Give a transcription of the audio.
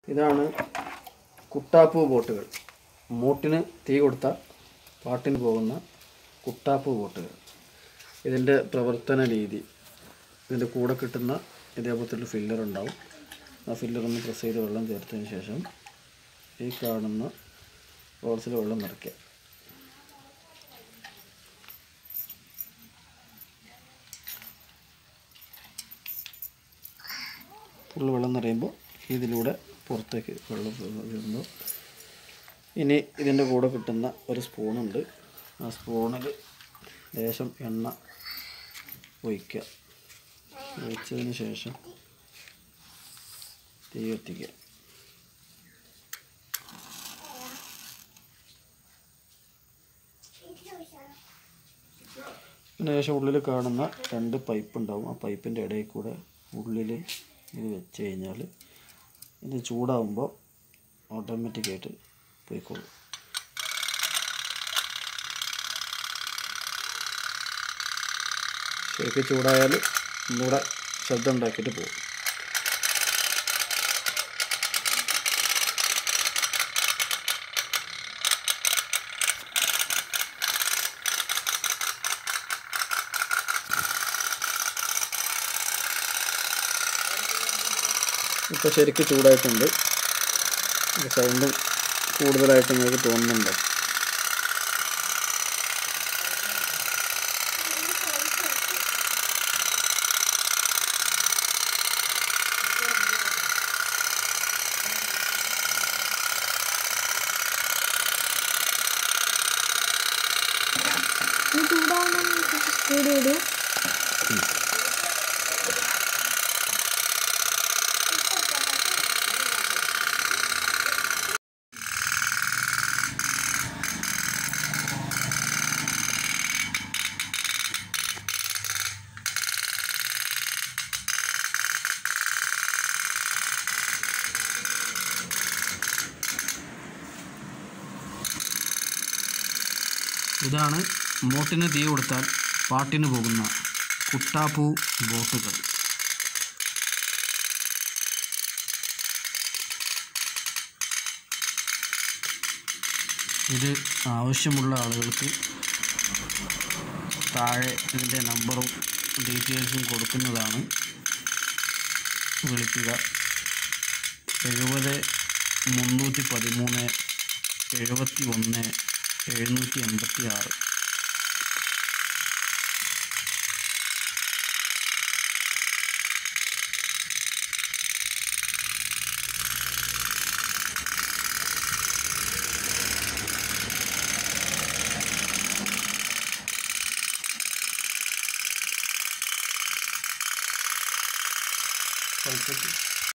ഇതാണ് കുട്ടാപ്പൂ ബോട്ടുകൾ മൂട്ടിന് തീ കൊടുത്ത പാട്ടിന് പോകുന്ന കുട്ടാപ്പൂ ബോട്ടുകൾ ഇതിൻ്റെ പ്രവർത്തന രീതി ഇതിൻ്റെ കൂടെ കിട്ടുന്ന ഇതേപോലത്തെ ഫില്ലർ ഉണ്ടാവും ആ ഫില്ലർ ഒന്ന് പ്രസ് ചെയ്ത് വെള്ളം ചേർത്തതിന് ശേഷം ഈ കാണുന്ന ബോക്സിൽ വെള്ളം നിറയ്ക്കുക ഫുള്ള് വെള്ളം നിറയുമ്പോൾ ഇതിലൂടെ പുറത്തേക്ക് വെള്ളം വരുന്നു ഇനി ഇതിൻ്റെ കൂടെ കിട്ടുന്ന ഒരു സ്പൂണുണ്ട് ആ സ്പൂണിൽ ലേശം എണ്ണ ഒഴിക്കുക ഒഴിച്ചതിന് ശേഷം തീ കത്തിക്കുക അതിന് ശേഷം ഉള്ളിൽ കാണുന്ന രണ്ട് പൈപ്പ് ഉണ്ടാവും ആ പൈപ്പിൻ്റെ ഇടയിൽ കൂടെ ഉള്ളിൽ ഇത് വെച്ച് കഴിഞ്ഞാൽ ഇത് ചൂടാവുമ്പോൾ ഓട്ടോമാറ്റിക്കായിട്ട് പോയിക്കോളും ശരിക്കും ചൂടായാൽ ഒന്നുകൂടെ ശബ്ദം ഉണ്ടാക്കിയിട്ട് പോകും ഇപ്പോൾ ശരിക്കും ചൂടായിട്ടുണ്ട് സൗണ്ടും കൂടുതലായിട്ട് നിങ്ങൾക്ക് തോന്നുന്നുണ്ടോ ഇത് ചൂടാവുന്ന സ്പീഡ് ഇടും ഇതാണ് മോട്ടിന് തീ കൊടുത്താൽ പാട്ടിന് പോകുന്ന കുട്ടാപ്പൂ ബോട്ടുകൾ ഇത് ആവശ്യമുള്ള ആളുകൾക്ക് താഴെ ഇതിൻ്റെ നമ്പറും ഡീറ്റെയിൽസും കൊടുക്കുന്നതാണ് വിളിക്കുക എഴുപത് മുന്നൂറ്റി പതിമൂന്ന് എഴുപത്തി ഒന്ന് എഴുന്നൂറ്റി എൺപത്തി ആറ് പൈസക്ക്